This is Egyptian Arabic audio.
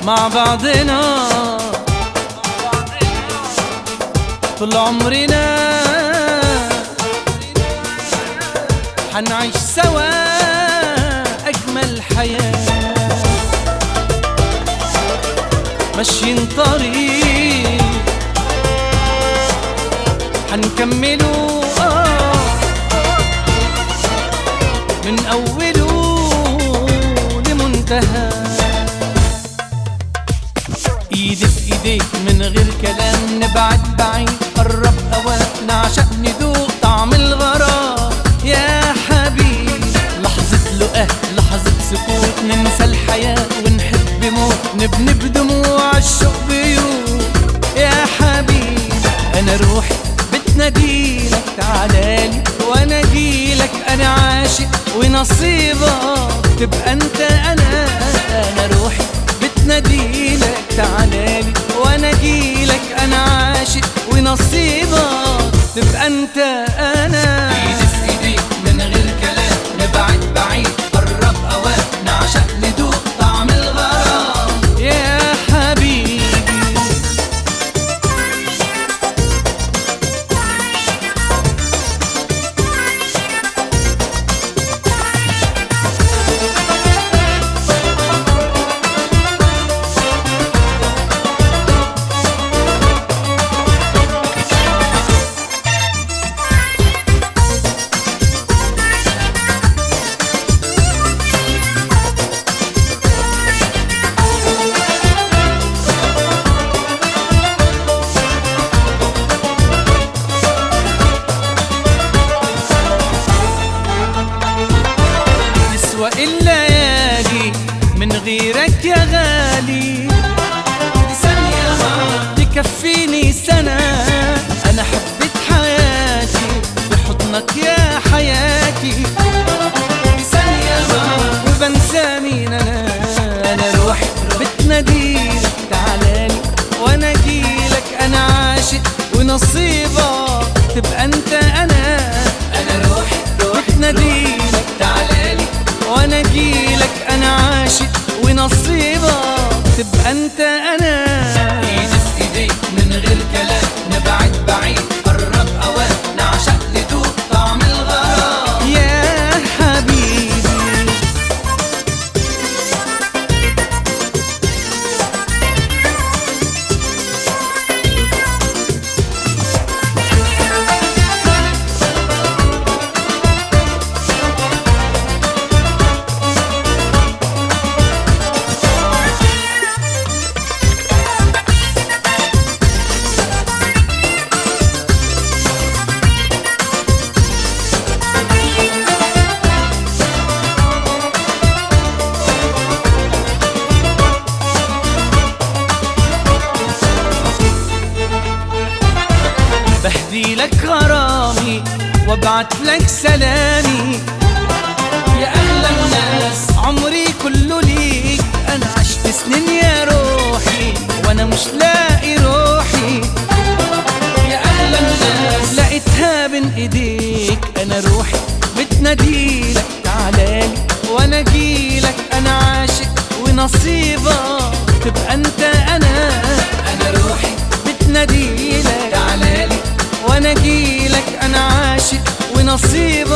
مع بعضنا طول عمرنا حنعيش سوا أجمل حياة ماشيين طريق حنكمله آه من أوله لمنتهى ايدي في ايديك من غير كلام نبعد بعيد قرب هواك نعشق ندوق طعم الغرام يا حبيبي لحظة لقاه لحظة سكوت ننسى الحياة ونحب موت نبني بدموع الشوق بيوت يا حبيبي انا روحي بتناديلك تعالالي وانا اجيلك انا عاشق ونصيبك تبقى انت انا انا روحي بتناديلك تعالالي وانا اجيلك انا عاشق ونصيبك تبقى انت انا ايدي في ايديك من غير كلام نبعد بعيد قرب اوقات نعشق ندوق طعم الغرام يا حبيبي تسوى الليالي من غيرك يا غالي دي ثانية ما تكفيني سنة أنا حبيت حياتي بحضنك يا حياتي دي ثانية ما وبنسى مين أنا أنا روحي بتناديلك تعالالي وأنا أجيلك أنا عاشق ونصيبك تبقى أنت أنا انا روحي روحي بتناديلك تعالالي وانا اجيلك انا عاشق ونصيبك تبقى انت انا ايدي في ايديك من غير كلام نبعد بعيد قرب اوقات نعشق ندوق طعم الغرام يا حبيبي بهدي لك غرامي وابعت لك سلامي يا اهلا الناس عمري كله ليك انا عشت سنين يا روحي وانا مش لاقي روحي يا اهلا الناس لقيتها بين ايديك انا روحي بتناديلك تعالالي وانا اجيلك انا عاشق ونصيبك تبقى انت انا انا روحي بتناديلك تعالالي وانا اجيلك انا عاشق ونصيبك